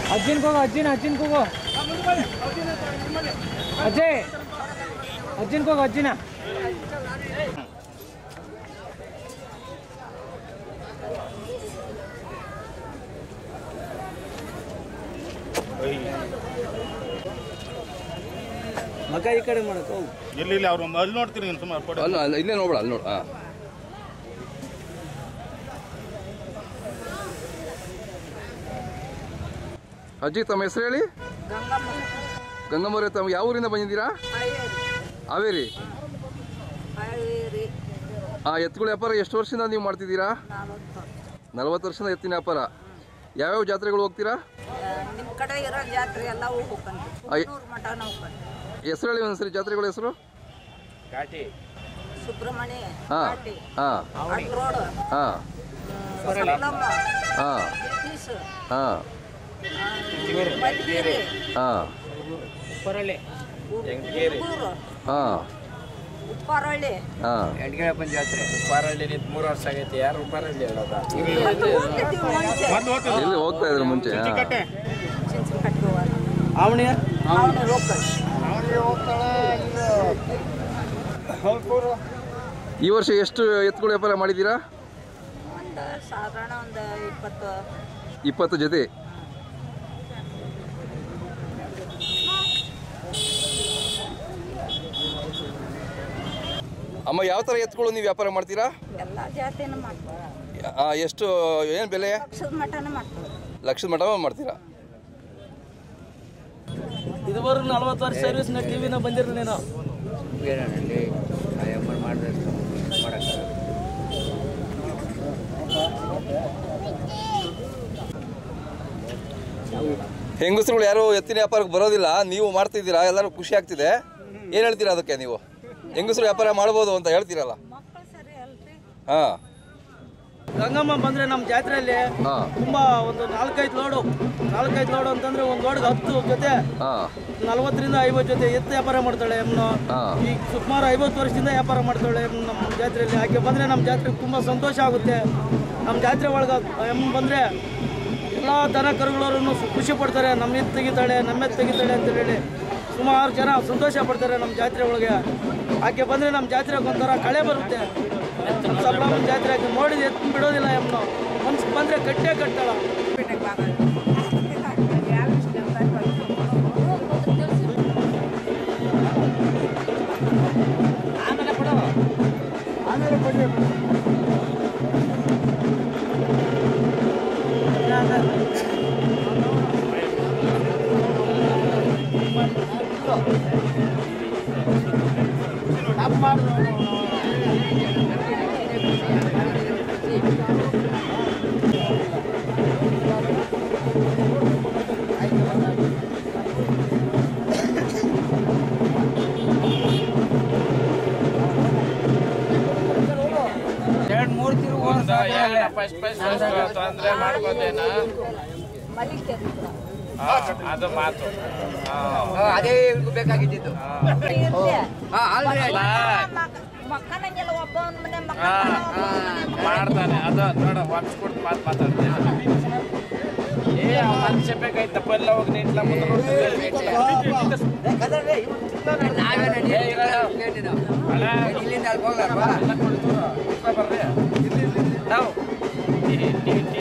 ಅಜ್ಜಿನ್ ಹೋಗೋ ಅಜ್ಜಿನ ಅಜ್ಜಿನ್ ಹೋಗೋ ಅಜ್ಜಯ್ ಅಜ್ಜಿನ್ ಹೋಗೋ ಅಜ್ಜಿನ ಮಗ ಈ ಕಡೆ ಮಾಡಕ್ಕೆ ಹೋಗು ಇಲ್ಲಿ ಇಲ್ಲಿ ಅವ್ರು ಅಲ್ಲಿ ನೋಡ್ತೀನಿ ನೀನು ಸುಮಾರು ಕೊಡು ಅಲ್ಲ ಅಲ್ಲ ಇಲ್ಲೇ ನೋಡ್ಬೇಡ ಅಲ್ಲಿ ನೋಡು ಹಾಂ ಅಜ್ಜಿ ತಮ್ಮ ಹೆಸರು ಹೇಳಿ ಗಂಗಮ್ಮವ್ರೆ ತಮ್ಮ ಯಾವ ಊರಿಂದ ಬಂದಿದ್ದೀರಾ ಹಾವೇರಿ ಆ ಎತ್ತುಗಳ ವ್ಯಾಪಾರ ಎಷ್ಟು ವರ್ಷದಿಂದ ನೀವು ಮಾಡ್ತಿದ್ದೀರಾ ನಲವತ್ತು ವರ್ಷದಿಂದ ಎತ್ತಿನ ವ್ಯಾಪಾರ ಯಾವ್ಯಾವ ಜಾತ್ರೆಗಳು ಹೋಗ್ತೀರಾ ನಿಮ್ಮ ಕಡೆ ಇರೋ ಜಾತ್ರೆ ಎಲ್ಲ ಹೋಗ್ಕೊಂಡ್ರಿ ಐ- ನೂರು ಮಠನ ಹೋಗ್ಕೊಂಡ್ರಿ ಹೆಸರು ಹೇಳಿ ಒಂದ್ಸರಿ ಜಾತ್ರೆಗಳ ಹೆಸರು ಸುಬ್ರಹ್ಮಣ್ಯ ಹಾಂ ಘಾಟಿ ಹಾಂ ರೋಡ್ ಹಾಂ ಸಪ್ಲಮ್ಮ ಹಾಂ ಬ್ರಿಟಿಷ್ ಹಾಂ ಮಧುಗಿರಿ ಹಾಂ ಪರಳೆ ಉಪ್ಪೂರು ಹಾಂ ಉಪ್ಪಾರಳ್ಳಿ ಹಾಂ ಎಂಟ್ಗೇಳಪ್ಪನ ಜಾತ್ರೆ ಉಪ್ಪಾರಳ್ಳಿ ನಿಂತು ಮೂರು ವರ್ಷ ಆಗೈತಿ ಯಾರು ಉಪ್ಪಾರಳ್ಳಿ ಹೇಳೋದ ಮತ್ತೆ ಹೋಗ್ತಿದ್ವಿ ಮುಂಚೆ ಮೊದ್ಲು ಹೋಗ್ತಿದ್ರು. ಎಲ್ಲಿ ಹೋಗ್ತಾ ಇದ್ರು ಮುಂಚೆ ಹಾಂ ಕಟ್ಟೆ ಚಿಂಚನಕಟ್ಟೆ ಹೋಗೋದು ಅವನಿಯ ಅವನು ಲೋಕಲ್ ಈ ವರ್ಷ ಎಷ್ಟು ಎತ್ತುಗಳ ವ್ಯಾಪಾರ ಮಾಡಿದ್ದೀರಾ ಒಂದು ಸಾಧಾರಣ ಒಂದು ಇಪ್ಪತ್ತು ಇಪ್ಪತ್ತು ಜೊತೆ ಅಮ್ಮ ಯಾವ ಥರ ಎತ್ತುಗಳು ನೀವು ವ್ಯಾಪಾರ ಮಾಡ್ತೀರಾ ಎಲ್ಲ ಜಾತಿನೂ ಮಾಡ್ತಾರೆ ಆ, ಎಷ್ಟು ಏನು ಬೆಲೆ ಲಕ್ಷದ ಮಠನ ಮಾಡ್ತಾರೆ ಲಕ್ಷದ ಮಟ ಮಾಡ್ತೀರಾ ಇದುವರೆಗೂ ನಲ್ವತ್ತು ವರ್ಷ ಸರ್ವಿಸ್ ನ ಟಿವಿನ ಬಂದಿರಲಿ ನೀನು ಬೇರೆನಲ್ಲಿ ಎಮ್ಮರ್ ಮಾಡಿದ್ರೆ ಮಾಡಕ್ಕೆ ಹೆಂಗಸರುಗಳು ಯಾರು ಎತ್ತಿನ ವ್ಯಾಪಾರಕ್ಕೆ ಬರೋದಿಲ್ಲ ನೀವು ಮಾಡ್ತಿದ್ದೀರಾ ಎಲ್ಲರೂ ಖುಷಿ ಆಗ್ತಿದೆ ಏನು ಹೇಳ್ತೀರಾ ಅದಕ್ಕೆ ನೀವು ಹೆಂಗಸರು ವ್ಯಾಪಾರ ಮಾಡ್ಬೋದು ಅಂತ ಹೇಳ್ತೀರಲ್ಲ ಮಕ್ಕಳು ಸರಿ ಅಲ್ರಿ ಹಾಂ ಗಂಗಮ್ಮ ಬಂದ್ರೆ ನಮ್ಮ ಜಾತ್ರೆಯಲ್ಲಿ ಹಾಂ ತುಂಬಾ ಒಂದು ನಾಲ್ಕೈದು ಲೋಡು ನಾಲ್ಕೈದು ಲೋಡು ಅಂತಂದ್ರೆ ಒಂದು ಲೋಡ್ಗೆ ಹತ್ತು ಜೊತೆ ಹಾಂ ನಲವತ್ತರಿಂದ ಐವತ್ತು ಜೊತೆ ಎತ್ತು ವ್ಯಾಪಾರ ಮಾಡ್ತಾಳೆ ಎಮ್ನು ಹಾಂ ಈಗ ಸುಮಾರು ಐವತ್ತು ವರ್ಷದಿಂದ ವ್ಯಾಪಾರ ಮಾಡ್ತಾಳೆ ಎಮ್ಮು ನಮ್ಮ ಜಾತ್ರೆಯಲ್ಲಿ ಆಕೆ ಬಂದರೆ ನಮ್ಮ ಜಾತ್ರೆಗೆ ತುಂಬ ಸಂತೋಷ ಆಗುತ್ತೆ ನಮ್ಮ ಜಾತ್ರೆ ಒಳಗೆ ಎಮ್ಮು ಬಂದರೆ ಎಲ್ಲ ದನ ಕರುಗಳವರನ್ನು ಖುಷಿ ಪಡ್ತಾರೆ ನಮ್ಮ ಎತ್ತು ತೆಗಿತಾಳೆ ನಮ್ಮ ಎತ್ತು ತೆಗಿತಾಳೆ ಅಂತ ಹೇಳಿ ಸುಮಾರು ಜನ ಸಂತೋಷ ಪಡ್ತಾರೆ ನಮ್ಮ ಜಾತ್ರೆ ಒಳಗೆ ಆಕೆ ಬಂದರೆ ನಮ್ಮ ಜಾತ್ರೆಗೆ ಒಂಥರ ಕಳೆ ಬರುತ್ತೆ ನಮ್ಮ ಸಪ್ಲಮ್ಮನ ಜಾತ್ರೆ ಆಕೆ ನೋಡಿದ ಎತ್ತು ಬಿಡೋದಿಲ್ಲ ಎಮ್ಮನು ಮನ್ಸಿಗೆ ಬಂದರೆ ಕಟ್ಟೇ ಕಟ್ತಾಳ ಎರಡು ಮೂರು ತಿರುವು ಫಸ್ಟ್ ಫಸ್ಟ್ ತೊಂದರೆ ಮಾಡ್ಬೋದೇನ ಮಲಿಕೆ ಅದು ಮಾತು ಅದೇ ಬೇಕಾಗಿದ್ದು ಮಕ್ಕನಂಗೆಲ್ಲ ಒಬ್ಬವನ ಮನೆ ಹಾ, ಮಕ್ಕ ಮಾಡ್ತಾನೆ ಅದು ನೋಡ ವಾಪಸ್ ಕೊಡ್ತು ಮಾತು ಮಾತಾಡ್ತೀನಿ ಏ ಅವ ಮನುಷ್ಯ ಬೇಕಾಯ್ತಪ್ಪ ಎಲ್ಲ ಹೋಗಿ ನಿಂಟ್ಲ ಮುಂದೆ ಇಲ್ಲಿಂದ ಅಲ್ಲಿ ಹೋಗ್ಲಾರ್ವಾ ಬರ್ರಿ ನಾವು